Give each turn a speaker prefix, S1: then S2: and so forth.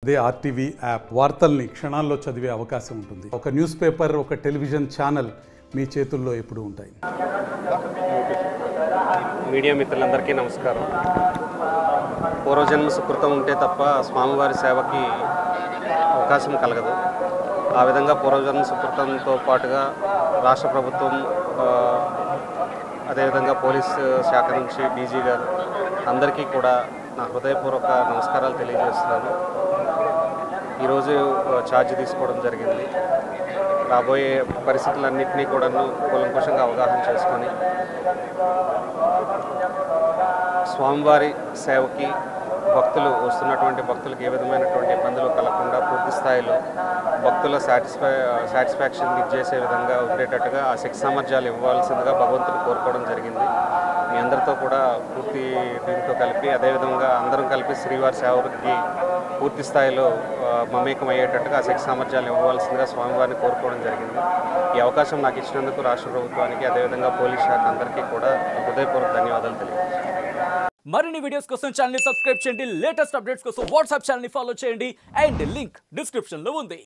S1: అదే RTV app వార్తల్ని క్షణాల్లో చదివే అవకాశం ఉంటుంది ఒక న్యూస్ పేపర్ ఒక టెలివిజన్ ఛానల్ మీ చేతుల్లో ఎప్పుడూ ఉంటాయి
S2: మీడియా మిత్రులందరికీ నమస్కారం పూర్వజన్మ సుకృతం ఉంటే తప్ప స్వామివారి సేవకి అవకాశం కలగదు ఆ విధంగా పూర్వజన్మ సుకృతంతో పాటుగా రాష్ట్ర ప్రభుత్వం ఆ, అదేవిధంగా పోలీస్ శాఖ నుంచి డీజీ గారు అందరికీ కూడా నా హృదయపూర్వక నమస్కారాలు తెలియజేస్తున్నాను ఈరోజు ఆ, ఛార్జ్ తీసుకోవడం జరిగింది రాబోయే పరిస్థితులన్నింటినీ కూడాను కూలంకుషంగా అవగాహన చేసుకొని స్వామివారి సేవకి భక్తులు వస్తున్నటువంటి భక్తులకు ఏ విధమైనటువంటి ఇబ్బందులు కలగకుండా పూర్తి స్థాయిలో భక్తుల సాటిస్ఫై సాటిస్ఫాక్షన్ ఇచ్చేసే విధంగా ఉండేటట్టుగా ఆ శక్తి సామర్థ్యాలు ఇవ్వాల్సిందిగా భగవంతుని కోరుకోవడం జరిగింది మీ అందరితో కూడా పూర్తి దీంతో కలిపి అదేవిధంగా అందరం కలిపి శ్రీవారి సేవకి పూర్తి స్థాయిలో ఆ, మమేకం అయ్యేటట్టుగా ఆ శక్తి సామర్థ్యాలు ఇవ్వవలసిందిగా స్వామివారిని కోరుకోవడం జరిగింది ఈ అవకాశం నాకు ఇచ్చినందుకు రాష్ట్ర ప్రభుత్వానికి అదేవిధంగా పోలీస్ శాఖ అందరికీ కూడా హృదయపూర్వక ధన్యవాదాలు తెలియజేస్తున్నాను
S3: మరిన్ని వీడియోస్ కోసం ఛానల్ ని సబ్స్క్రైబ్ చేయండి లేటెస్ట్ అప్డేట్స్ కోసం వాట్సాప్ ఛానల్ ని ఫాలో చేయండి అండ్ లింక్ డిస్క్రిప్షన్ లో ఉంది